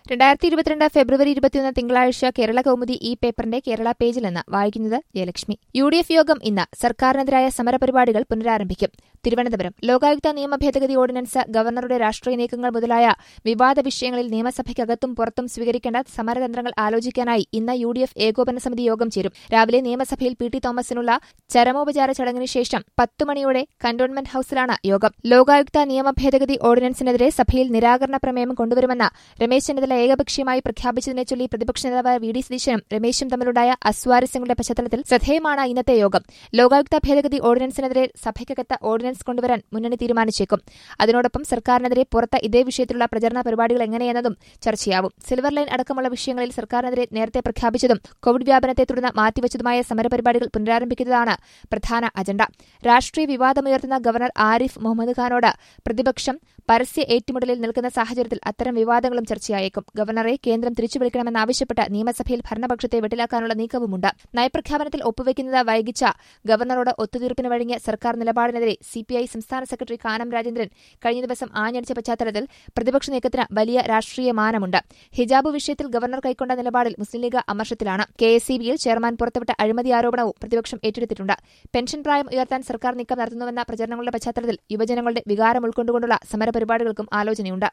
രണ്ടായിരത്തി ഇരുപത്തിരണ്ട് ഫെബ്രുവരി ഇരുപത്തിയൊന്ന് തിങ്കളാഴ്ച കേരള കൗമുദി ഈ പേപ്പറിന്റെ കേരള പേജിൽ നിന്ന് വായിക്കുന്നത് ജയലക്ഷ്മി യു ഡി എഫ് യോഗം ഇന്ന് സർക്കാരിനെതിരായ സമരപരിപാടികൾ പുനരാരംഭിക്കും തിരുവനന്തപുരം ലോകായുക്ത നിയമ ഭേദഗതി ഓർഡിനൻസ് ഗവർണറുടെ രാഷ്ട്രീയ നീക്കങ്ങൾ മുതലായ വിവാദ വിഷയങ്ങളിൽ നിയമസഭയ്ക്കകത്തും പുറത്തും സ്വീകരിക്കേണ്ട സമരതന്ത്രങ്ങൾ ആലോചിക്കാനായി ഇന്ന് യു ഡി എഫ് ഏകോപന സമിതി യോഗം ചേരും രാവിലെ നിയമസഭയിൽ പി ടി തോമസിനുള്ള ചരമോപചാര ചടങ്ങിന് ശേഷം പത്തു മണിയോടെ കന്റോൺമെന്റ് ഹൌസിലാണ് യോഗം ലോകായുക്ത നിയമ ഭേദഗതി ഓർഡിനൻസിനെതിരെ സഭയിൽ നിരാകരണ പ്രമേയം കൊണ്ടുവരുമെന്ന് രമേശ് ചെന്നിത്തല ഏകപക്ഷീയമായി പ്രഖ്യാപിച്ചതിനെ ചൊല്ലി പ്രതിപക്ഷ നേതാവ് വി ഡി സതീശനും രമേശും തമ്മിലുണ്ടായ അസ്വാരസ്യങ്ങളുടെ പശ്ചാത്തലത്തിൽ ശ്രദ്ധേയമാണ് ഇന്നത്തെ യോഗം ലോകായുക്ത ഭേദഗതി ഓർഡിനൻസിനെതിരെ സഭയ്ക്കകത്ത് ഓർഡിനൻസ് കൊണ്ടുവരാൻ മുന്നണി തീരുമാനിച്ചേക്കും അതിനോടൊപ്പം സർക്കാരിനെതിരെ പുറത്ത് ഇതേ വിഷയത്തിലുള്ള പ്രചരണ പരിപാടികൾ എങ്ങനെയെന്നതും ചർച്ചയാവും സിൽവർ ലൈൻ അടക്കമുള്ള വിഷയങ്ങളിൽ സർക്കാരിനെതിരെ നേരത്തെ പ്രഖ്യാപിച്ചതും കോവിഡ് വ്യാപനത്തെ തുടർന്ന് മാറ്റിവച്ചതുമായ സമരപരിപാടികൾ പുനരാരംഭിക്കുന്നതാണ് പ്രധാന അജണ്ട രാഷ്ട്രീയ വിവാദമുയർത്തുന്ന ഗവർണർ ആരിഫ് മുഹമ്മദ് ഖാനോട് പ്രതിപക്ഷം പരസ്യ ഏറ്റുമുട്ടലിൽ നിൽക്കുന്ന സാഹചര്യത്തിൽ അത്തരം വിവാദങ്ങളും ചർച്ചയായേക്കും ഗവർണറെ കേന്ദ്രം തിരിച്ചുവിളിക്കണമെന്നാവശ്യപ്പെട്ട് നിയമസഭയിൽ ഭരണപക്ഷത്തെ വെട്ടിലാക്കാനുള്ള നീക്കവുമുണ്ട് നയപ്രഖ്യാപനത്തിൽ ഒപ്പുവെക്കുന്നത് വൈകിച്ച ഗവർണറോട് ഒത്തുതീർപ്പിന് വഴങ്ങിയ സർക്കാർ നിലപാടിനെതിരെ സിപിഐ സംസ്ഥാന സെക്രട്ടറി കാനം രാജേന്ദ്രൻ കഴിഞ്ഞ ദിവസം ആഞ്ഞടിച്ച പശ്ചാത്തലത്തിൽ പ്രതിപക്ഷ നീക്കത്തിന് വലിയ രാഷ്ട്രീയ മാനമുണ്ട് ഹിജാബ് വിഷയത്തിൽ ഗവർണർ കൈക്കൊണ്ട നിലപാടിൽ മുസ്ലിം ലീഗ് അമർഷത്തിലാണ് കെ എസ് സി ബിയിൽ ചെയർമാൻ പുറത്തുവിട്ട അഴിമതി ആരോപണവും പ്രതിപക്ഷം ഏറ്റെടുത്തിട്ടുണ്ട് പെൻഷൻ പ്രായം ഉയർത്താൻ സർക്കാർ നീക്കം നടത്തുന്നുവെന്ന പ്രചരണങ്ങളുടെ പശ്ചാത്തലത്തിൽ യുവജനങ്ങളുടെ വികാരം ഉൾക്കൊണ്ടുകൊണ്ടുള്ള സമരപരിപാടികൾക്കും ആലോചനയുണ്ട്